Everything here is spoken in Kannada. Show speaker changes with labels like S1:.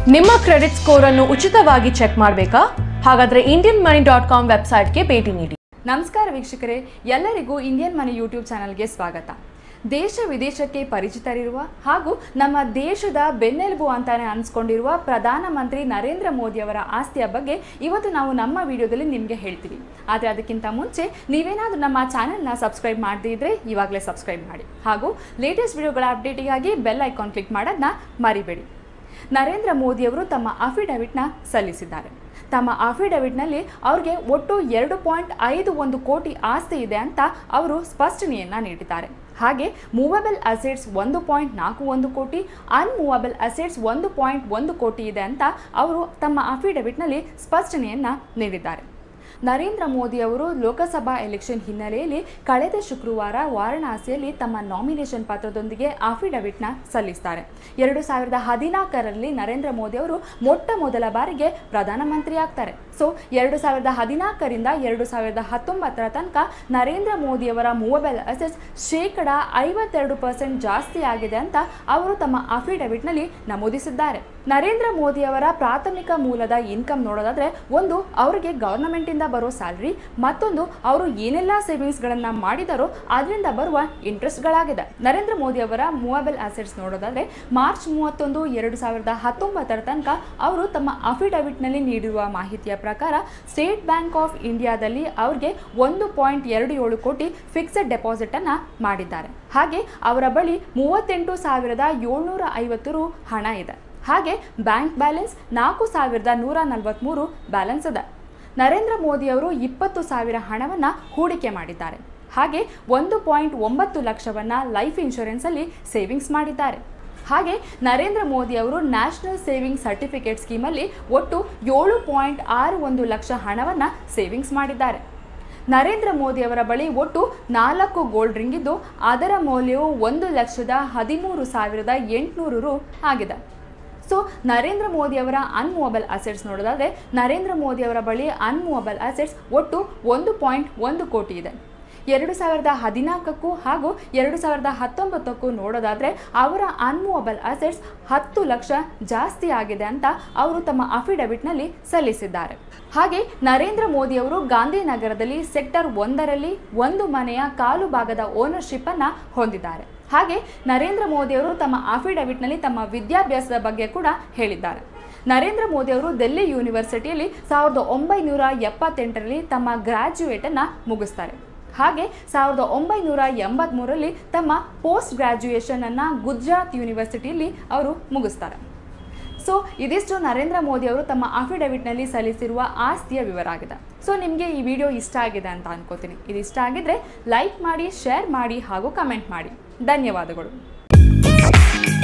S1: ನಿಮ್ಮ ಕ್ರೆಡಿಟ್ ಸ್ಕೋರ್ ಅನ್ನು ಉಚಿತವಾಗಿ ಚೆಕ್ ಮಾಡಬೇಕಾ ಹಾಗಾದ್ರೆ ಇಂಡಿಯನ್ ಮನಿ ಡಾಟ್ ಕಾಮ್ ವೆಬ್ಸೈಟ್ಗೆ ಭೇಟಿ ನೀಡಿ
S2: ನಮಸ್ಕಾರ ವೀಕ್ಷಕರೇ ಎಲ್ಲರಿಗೂ ಇಂಡಿಯನ್ ಮನಿ ಯೂಟ್ಯೂಬ್ ಚಾನಲ್ಗೆ ಸ್ವಾಗತ ದೇಶ ವಿದೇಶಕ್ಕೆ ಪರಿಚಿತರಿರುವ ಹಾಗೂ ನಮ್ಮ ದೇಶದ ಬೆನ್ನೆಲುಬು ಅಂತಾನೆ ಅನ್ಸ್ಕೊಂಡಿರುವ ಪ್ರಧಾನಮಂತ್ರಿ ನರೇಂದ್ರ ಮೋದಿಯವರ ಆಸ್ತಿಯ ಬಗ್ಗೆ ಇವತ್ತು ನಾವು ನಮ್ಮ ವಿಡಿಯೋದಲ್ಲಿ ನಿಮಗೆ ಹೇಳ್ತೀವಿ ಆದರೆ ಅದಕ್ಕಿಂತ ಮುಂಚೆ ನೀವೇನಾದರೂ ನಮ್ಮ ಚಾನೆಲ್ನ ಸಬ್ಸ್ಕ್ರೈಬ್ ಮಾಡದೇ ಇದ್ರೆ ಇವಾಗಲೇ ಸಬ್ಸ್ಕ್ರೈಬ್ ಮಾಡಿ ಹಾಗೂ ಲೇಟೆಸ್ಟ್ ವಿಡಿಯೋಗಳ ಅಪ್ಡೇಟಿಗಾಗಿ ಬೆಲ್ ಐಕಾನ್ ಕ್ಲಿಕ್ ಮಾಡೋದನ್ನ ಮರಿಬೇಡಿ ನರೇಂದ್ರ ಮೋದಿಯವರು ತಮ್ಮ ಅಫಿಡವಿಟ್ನ ಸಲ್ಲಿಸಿದ್ದಾರೆ ತಮ್ಮ ಅಫಿಡವಿಟ್ನಲ್ಲಿ ಅವ್ರಿಗೆ ಒಟ್ಟು ಎರಡು ಪಾಯಿಂಟ್ ಐದು ಒಂದು ಕೋಟಿ ಆಸ್ತಿ ಇದೆ ಅಂತ ಅವರು ಸ್ಪಷ್ಟನೆಯನ್ನ ನೀಡಿದ್ದಾರೆ ಹಾಗೆ ಮೂವಬಲ್ ಅಸೆಟ್ಸ್ ಒಂದು ಪಾಯಿಂಟ್ ನಾಲ್ಕು ಒಂದು ಕೋಟಿ ಅನ್ಮೂವಬಲ್ ಅಸೆಟ್ಸ್ ಒಂದು ಪಾಯಿಂಟ್ ಒಂದು ಕೋಟಿ ಇದೆ ಅಂತ ಅವರು ತಮ್ಮ ಅಫಿಡವಿಟ್ನಲ್ಲಿ ಸ್ಪಷ್ಟನೆಯನ್ನ ನೀಡಿದ್ದಾರೆ ನರೇಂದ್ರ ಮೋದಿ ಅವರು ಲೋಕಸಭಾ ಎಲೆಕ್ಷನ್ ಹಿನ್ನೆಲೆಯಲ್ಲಿ ಕಳೆದ ಶುಕ್ರವಾರ ವಾರಣಾಸಿಯಲ್ಲಿ ತಮ್ಮ ನಾಮಿನೇಷನ್ ಪತ್ರದೊಂದಿಗೆ ಅಫಿಡವಿಟ್ನ ಸಲ್ಲಿಸ್ತಾರೆ ಎರಡು ಸಾವಿರದ ಹದಿನಾಲ್ಕರಲ್ಲಿ ನರೇಂದ್ರ ಮೋದಿ ಅವರು ಮೊಟ್ಟ ಮೊದಲ ಬಾರಿಗೆ ಪ್ರಧಾನಮಂತ್ರಿ ಆಗ್ತಾರೆ ಸೊ ಎರಡು ಸಾವಿರದ ಹದಿನಾಲ್ಕರಿಂದ ಎರಡು ಸಾವಿರದ ಹತ್ತೊಂಬತ್ತರ ತನಕ ನರೇಂದ್ರ ಮೋದಿಯವರ ಮೂವಬೆಲ್ ಅಸೆಟ್ಸ್ ಶೇಕಡ ಐವತ್ತೆರಡು ಪರ್ಸೆಂಟ್ ಜಾಸ್ತಿ ಆಗಿದೆ ಅಂತ ಅವರು ತಮ್ಮ ಅಫಿಡವಿಟ್ನಲ್ಲಿ ನಮೂದಿಸಿದ್ದಾರೆ ನರೇಂದ್ರ ಮೋದಿಯವರ ಪ್ರಾಥಮಿಕ ಮೂಲದ ಇನ್ಕಮ್ ನೋಡೋದಾದ್ರೆ ಒಂದು ಅವರಿಗೆ ಗವರ್ನಮೆಂಟಿಂದ ಬರೋ ಸ್ಯಾಲ್ರಿ ಮತ್ತೊಂದು ಅವರು ಏನೆಲ್ಲ ಸೇವಿಂಗ್ಸ್ಗಳನ್ನು ಮಾಡಿದಾರೋ ಅದರಿಂದ ಬರುವ ಇಂಟ್ರೆಸ್ಟ್ಗಳಾಗಿದೆ ನರೇಂದ್ರ ಮೋದಿ ಅವರ ಮೂವಬಲ್ ಅಸೆಟ್ಸ್ ನೋಡೋದಾದ್ರೆ ಮಾರ್ಚ್ ಮೂವತ್ತೊಂದು ಎರಡು ಸಾವಿರದ ಹತ್ತೊಂಬತ್ತರ ತನಕ ಅವರು ತಮ್ಮ ಅಫಿಡವಿಟ್ನಲ್ಲಿ ನೀಡಿರುವ ಮಾಹಿತಿಯ ಪ್ರಕಾರ ಸ್ಟೇಟ್ ಬ್ಯಾಂಕ್ ಆಫ್ ಇಂಡಿಯಾದಲ್ಲಿ ಅವ್ರಿಗೆ ಒಂದು ಪಾಯಿಂಟ್ ಎರಡು ಏಳು ಕೋಟಿ ಫಿಕ್ಸೆಡ್ ಡೆಪಾಸಿಟ್ ಅನ್ನ ಮಾಡಿದ್ದಾರೆ ಹಾಗೆ ಅವರ ಬಳಿ ಮೂವತ್ತೆಂಟು ಸಾವಿರದ ಏಳ್ನೂರ ಐವತ್ತು ರು ಹಣ ಇದೆ ಹಾಗೆ ಬ್ಯಾಂಕ್ ಬ್ಯಾಲೆನ್ಸ್ ನಾಲ್ಕು ಸಾವಿರದ ನೂರ ನಲವತ್ತ್ಮೂರು ಬ್ಯಾಲೆನ್ಸ್ ಇದೆ ನರೇಂದ್ರ ಮೋದಿಯವರು ಇಪ್ಪತ್ತು ಸಾವಿರ ಹಣವನ್ನು ಹೂಡಿಕೆ ಮಾಡಿದ್ದಾರೆ ಹಾಗೆ ಒಂದು ಪಾಯಿಂಟ್ ಒಂಬತ್ತು ಲಕ್ಷವನ್ನು ಲೈಫ್ ಇನ್ಶೂರೆನ್ಸಲ್ಲಿ ಸೇವಿಂಗ್ಸ್ ಮಾಡಿದ್ದಾರೆ ಹಾಗೆ ನರೇಂದ್ರ ಮೋದಿ ಅವರು ನ್ಯಾಷನಲ್ ಸೇವಿಂಗ್ ಸರ್ಟಿಫಿಕೇಟ್ ಸ್ಕೀಮಲ್ಲಿ ಒಟ್ಟು ಏಳು ಪಾಯಿಂಟ್ ಆರು ಒಂದು ಲಕ್ಷ ಹಣವನ್ನು ಸೇವಿಂಗ್ಸ್ ಮಾಡಿದ್ದಾರೆ ನರೇಂದ್ರ ಮೋದಿ ಅವರ ಬಳಿ ಒಟ್ಟು ನಾಲ್ಕು ಗೋಲ್ಡ್ ರಿಂಗ್ ಇದ್ದು ಅದರ ಮೌಲ್ಯವು ಒಂದು ಲಕ್ಷದ ಹದಿಮೂರು ಸಾವಿರದ ಎಂಟುನೂರು ರು ಆಗಿದೆ ಸೊ ನರೇಂದ್ರ ಮೋದಿ ಅವರ ಅನ್ಮೂವಬಲ್ ಅಸೆಟ್ಸ್ ನೋಡೋದಾದರೆ ನರೇಂದ್ರ ಮೋದಿ ಅವರ ಬಳಿ ಅನ್ಮೂವಬಲ್ ಅಸೆಟ್ಸ್ ಒಟ್ಟು ಒಂದು ಪಾಯಿಂಟ್ ಒಂದು ಕೋಟಿ ಇದೆ ಎರಡು ಸಾವಿರದ ಹದಿನಾಲ್ಕಕ್ಕೂ ಹಾಗೂ ಎರಡು ಸಾವಿರದ ಹತ್ತೊಂಬತ್ತಕ್ಕೂ ನೋಡೋದಾದರೆ ಅವರ ಅನ್ಮೂವಬಲ್ ಅಸೆಟ್ಸ್ ಹತ್ತು ಲಕ್ಷ ಜಾಸ್ತಿ ಆಗಿದೆ ಅಂತ ಅವರು ತಮ್ಮ ಅಫಿಡವಿಟ್ನಲ್ಲಿ ಸಲ್ಲಿಸಿದ್ದಾರೆ ಹಾಗೆ ನರೇಂದ್ರ ಮೋದಿ ಅವರು ಗಾಂಧಿನಗರದಲ್ಲಿ ಸೆಕ್ಟರ್ ಒಂದರಲ್ಲಿ ಒಂದು ಮನೆಯ ಕಾಲು ಭಾಗದ ಓನರ್ಶಿಪ್ ಅನ್ನ ಹೊಂದಿದ್ದಾರೆ ಹಾಗೆ ನರೇಂದ್ರ ಮೋದಿ ಅವರು ತಮ್ಮ ಅಫಿಡವಿಟ್ನಲ್ಲಿ ತಮ್ಮ ವಿದ್ಯಾಭ್ಯಾಸದ ಬಗ್ಗೆ ಕೂಡ ಹೇಳಿದ್ದಾರೆ ನರೇಂದ್ರ ಮೋದಿ ಅವರು ದಿಲ್ಲಿ ಯೂನಿವರ್ಸಿಟಿಯಲ್ಲಿ ಸಾವಿರದ ಒಂಬೈನೂರ ಎಪ್ಪತ್ತೆಂಟರಲ್ಲಿ ತಮ್ಮ ಗ್ರಾಜ್ಯುಯೇಟನ್ನು ಮುಗಿಸ್ತಾರೆ ಹಾಗೆ ಸಾವಿರದ ಒಂಬೈನೂರ ಎಂಬತ್ತ್ಮೂರರಲ್ಲಿ ತಮ್ಮ ಪೋಸ್ಟ್ ಗ್ರ್ಯಾಜುಯೇಷನನ್ನು ಗುಜರಾತ್ ಯೂನಿವರ್ಸಿಟಿಯಲ್ಲಿ ಅವರು ಮುಗಿಸ್ತಾರೆ ಸೊ ಇದಿಷ್ಟು ನರೇಂದ್ರ ಮೋದಿ ಅವರು ತಮ್ಮ ಅಫಿಡವಿಟ್ನಲ್ಲಿ ಸಲ್ಲಿಸಿರುವ ಆಸ್ತಿಯ ವಿವರ ಆಗಿದೆ ಸೊ ನಿಮಗೆ ಈ ವಿಡಿಯೋ ಇಷ್ಟ ಆಗಿದೆ ಅಂತ ಅನ್ಕೋತೀನಿ ಇದು ಇಷ್ಟ ಆಗಿದ್ರೆ ಲೈಕ್ ಮಾಡಿ ಶೇರ್ ಮಾಡಿ ಹಾಗೂ ಕಮೆಂಟ್ ಮಾಡಿ ಧನ್ಯವಾದಗಳು